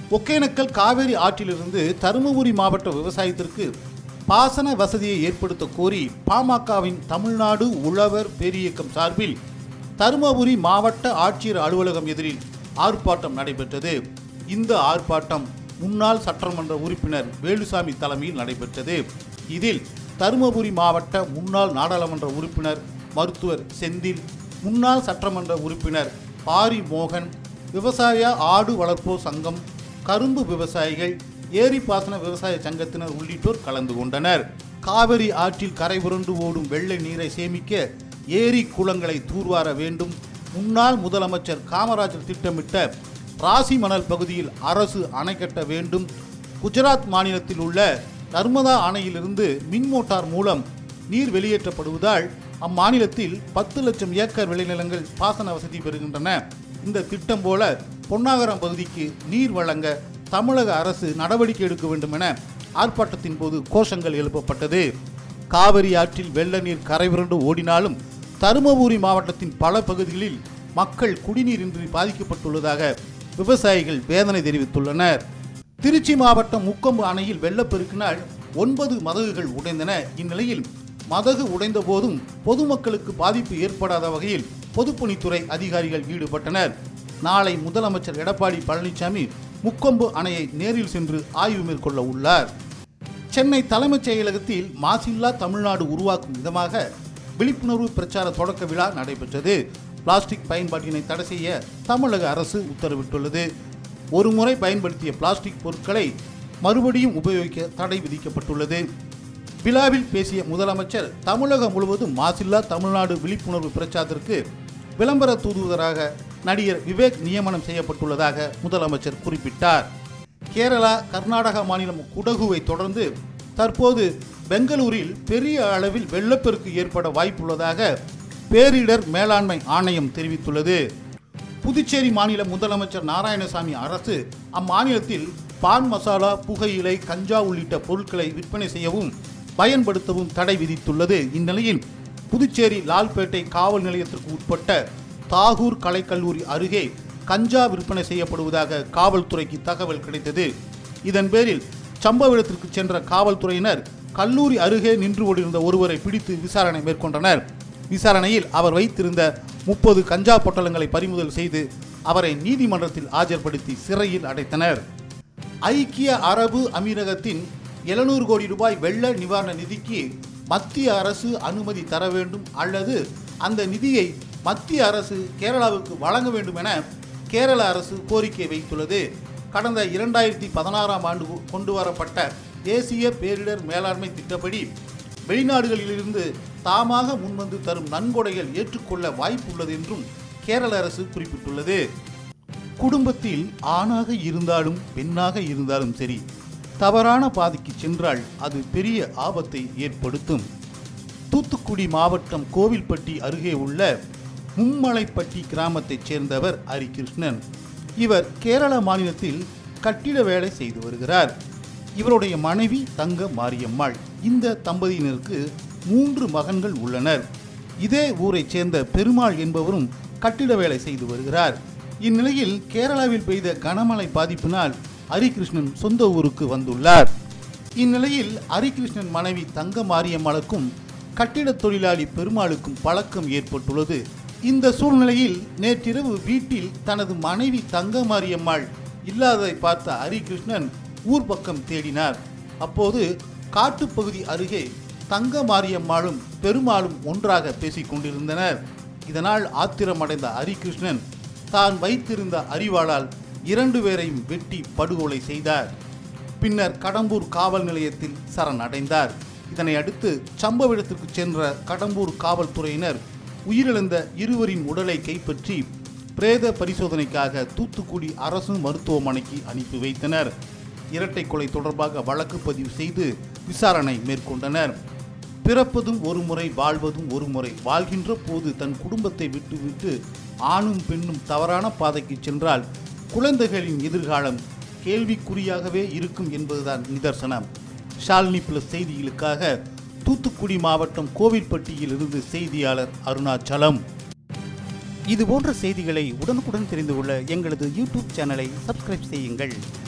ஒகேனக்கல் காவேரி ஆற்றிலிருந்து தருமபுரி மாவட்ட விவசாயத்திற்கு பாசன வசதியை ஏற்படுத்த கோரி பாமகவின் தமிழ்நாடு உழவர் பேரியக்கம் சார்பில் தருமபுரி மாவட்ட ஆட்சியர் அலுவலகம் எதிரில் ஆர்ப்பாட்டம் நடைபெற்றது இந்த ஆர்ப்பாட்டம் முன்னாள் சட்டமன்ற உறுப்பினர் வேலுசாமி தலைமையில் நடைபெற்றது இதில் தருமபுரி மாவட்ட முன்னாள் நாடாளுமன்ற உறுப்பினர் மருத்துவர் செந்தில் முன்னாள் சட்டமன்ற உறுப்பினர் பாரி மோகன் விவசாய ஆடு வளர்ப்போர் சங்கம் கரும்பு விவசாயிகள் ஏரி பாசன விவசாய சங்கத்தினர் உள்ளிட்டோர் கலந்து கொண்டனர் காவிரி ஆற்றில் கரை புரண்டு ஓடும் வெள்ளை நீரை சேமிக்க ஏரி குளங்களை தூர்வார வேண்டும் முன்னாள் முதலமைச்சர் காமராஜர் திட்டமிட்ட ராசி மணல் பகுதியில் அரசு அணை கட்ட வேண்டும் குஜராத் மாநிலத்தில் உள்ள நர்மதா அணையிலிருந்து மின் மோட்டார் மூலம் நீர் வெளியேற்றப்படுவதால் அம்மாநிலத்தில் பத்து லட்சம் ஏக்கர் விளைநிலங்கள் பாசன வசதி பெறுகின்றன இந்த திட்டம் போல பொன்னாகரம் பகுதிக்கு நீர் வழங்க தமிழக அரசு நடவடிக்கை எடுக்க வேண்டும் என ஆர்ப்பாட்டத்தின் போது கோஷங்கள் எழுப்பப்பட்டது காவிரி ஆற்றில் வெள்ள நீர் கரைபுரண்டு ஓடினாலும் தருமபுரி மாவட்டத்தின் பல பகுதிகளில் மக்கள் குடிநீரின்றி பாதிக்கப்பட்டுள்ளதாக விவசாயிகள் வேதனை தெரிவித்துள்ளனர் திருச்சி மாவட்டம் முக்கொம்பு அணையில் வெள்ளப்பெருக்கினால் ஒன்பது மதகுகள் உடைந்தன இந்நிலையில் மதகு உடைந்த போதும் பொதுமக்களுக்கு பாதிப்பு ஏற்படாத வகையில் பொதுப்பணித்துறை அதிகாரிகள் ஈடுபட்டனர் நாளை முதலமைச்சர் எடப்பாடி பழனிசாமி முக்கொம்பு அணையை நேரில் சென்று ஆய்வு மேற்கொள்ள உள்ளார் சென்னை தலைமைச் செயலகத்தில் மாசில்லா தமிழ்நாடு உருவாக்கும் விதமாக விழிப்புணர்வு பிரச்சார தொடக்க விழா நடைபெற்றது பிளாஸ்டிக் பயன்பாட்டினை தடை செய்ய தமிழக அரசு உத்தரவிட்டுள்ளது ஒரு முறை பயன்படுத்திய பிளாஸ்டிக் பொருட்களை மறுபடியும் உபயோகிக்க தடை விதிக்கப்பட்டுள்ளது விழாவில் பேசிய முதலமைச்சர் தமிழகம் முழுவதும் மாசில்லா தமிழ்நாடு விழிப்புணர்வு பிரச்சாரத்திற்கு விளம்பர தூதுவராக நடிகர் விவேக் நியமனம் செய்யப்பட்டுள்ளதாக முதலமைச்சர் குறிப்பிட்டார் கேரளா கர்நாடகா மாநிலம் குடகுவை தொடர்ந்து தற்போது பெங்களூரில் பெரிய அளவில் வெள்ளப்பெருக்கு ஏற்பட வாய்ப்புள்ளதாக பேரிடர் மேலாண்மை ஆணையம் தெரிவித்துள்ளது புதுச்சேரி மாநில முதலமைச்சர் நாராயணசாமி அரசு அம்மாநிலத்தில் பான் மசாலா புகையிலை கஞ்சா உள்ளிட்ட பொருட்களை விற்பனை செய்யவும் பயன்படுத்தவும் தடை விதித்துள்ளது இந்நிலையில் புதுச்சேரி லால்பேட்டை காவல் நிலையத்திற்கு உட்பட்ட தாகூர் கலைக்கல்லூரி அருகே கஞ்சா விற்பனை செய்யப்படுவதாக காவல்துறைக்கு தகவல் கிடைத்தது இதன் பேரில் சம்பவ இடத்திற்கு சென்ற காவல்துறையினர் கல்லூரி அருகே நின்று கொண்டிருந்த ஒருவரை பிடித்து விசாரணை மேற்கொண்டனர் விசாரணையில் அவர் வைத்திருந்த முப்பது கஞ்சா பொட்டலங்களை பறிமுதல் செய்து அவரை நீதிமன்றத்தில் ஆஜர்படுத்தி சிறையில் அடைத்தனர் ஐக்கிய அரபு அமீரகத்தின் எழுநூறு கோடி ரூபாய் வெள்ள நிவாரண நிதிக்கு மத்திய அரசு அனுமதி தர வேண்டும் அல்லது அந்த நிதியை மத்திய அரசு கேரளாவுக்கு வழங்க வேண்டும் என கேரள அரசு கோரிக்கை வைத்துள்ளது கடந்த இரண்டாயிரத்தி பதினாறாம் ஆண்டு கொண்டு வரப்பட்ட தேசிய பேரிடர் மேலாண்மை திட்டப்படி வெளிநாடுகளிலிருந்து தாமாக முன்வந்து தரும் நன்கொடைகள் ஏற்றுக்கொள்ள வாய்ப்புள்ளது என்றும் கேரள அரசு குறிப்பிட்டுள்ளது குடும்பத்தில் ஆணாக இருந்தாலும் பெண்ணாக இருந்தாலும் சரி தவறான பாதைக்கு சென்றால் அது பெரிய ஆபத்தை ஏற்படுத்தும் தூத்துக்குடி மாவட்டம் கோவில்பட்டி அருகே உள்ள மும்மலைப்பட்டி கிராமத்தைச் சேர்ந்தவர் ஹரிகிருஷ்ணன் இவர் கேரள மாநிலத்தில் கட்டிட வேலை செய்து வருகிறார் இவருடைய மனைவி தங்க மாரியம்மாள் இந்த தம்பதியினருக்கு மூன்று மகன்கள் உள்ளனர் இதே ஊரைச் சேர்ந்த பெருமாள் என்பவரும் கட்டிட வேலை செய்து வருகிறார் இந்நிலையில் கேரளாவில் பெய்த கனமழை பாதிப்பினால் ஹரிகிருஷ்ணன் சொந்த ஊருக்கு வந்துள்ளார் இந்நிலையில் ஹரிகிருஷ்ணன் மனைவி தங்க மாரியம்மாளுக்கும் கட்டிடத் தொழிலாளி பெருமாளுக்கும் பழக்கம் ஏற்பட்டுள்ளது இந்த சூழ்நிலையில் நேற்றிரவு வீட்டில் தனது மனைவி தங்க மாரியம்மாள் இல்லாததை பார்த்த ஹரிகிருஷ்ணன் ஊர் பக்கம் தேடினார் அப்போது காட்டுப்பகுதி அருகே தங்க மாரியம்மாளும் பெருமாளும் ஒன்றாக பேசிக் கொண்டிருந்தனர் இதனால் ஆத்திரமடைந்த ஹரிகிருஷ்ணன் தான் வைத்திருந்த அறிவாளால் இரண்டு பேரையும் வெட்டி படுகொலை செய்தார் பின்னர் கடம்பூர் காவல் நிலையத்தில் சரணடைந்தார் இதனை அடுத்து சம்பவ இடத்திற்கு சென்ற கடம்பூர் காவல்துறையினர் உயிரிழந்த இருவரின் உடலை கைப்பற்றி பிரேத பரிசோதனைக்காக தூத்துக்குடி அரசு மருத்துவமனைக்கு அனுப்பி வைத்தனர் இரட்டை கொலை தொடர்பாக வழக்கு பதிவு செய்து விசாரணை மேற்கொண்டனர் பிறப்பதும் ஒரு முறை வாழ்வதும் ஒரு முறை வாழ்கின்ற போது தன் குடும்பத்தை விட்டுவிட்டு ஆணும் பெண்ணும் தவறான பாதைக்கு சென்றால் குழந்தைகளின் எதிர்காலம் கேள்விக்குறியாகவே இருக்கும் என்பதுதான் நிதர்சனம் ஷாலினி பிளஸ் செய்திகளுக்காக தூத்துக்குடி மாவட்டம் கோவில்பட்டியில் இருந்து செய்தியாளர் அருணாச்சலம் இது போன்ற செய்திகளை உடனுக்குடன் தெரிந்து கொள்ள எங்களது யூடியூப் சேனலை சப்ஸ்கிரைப் செய்யுங்கள்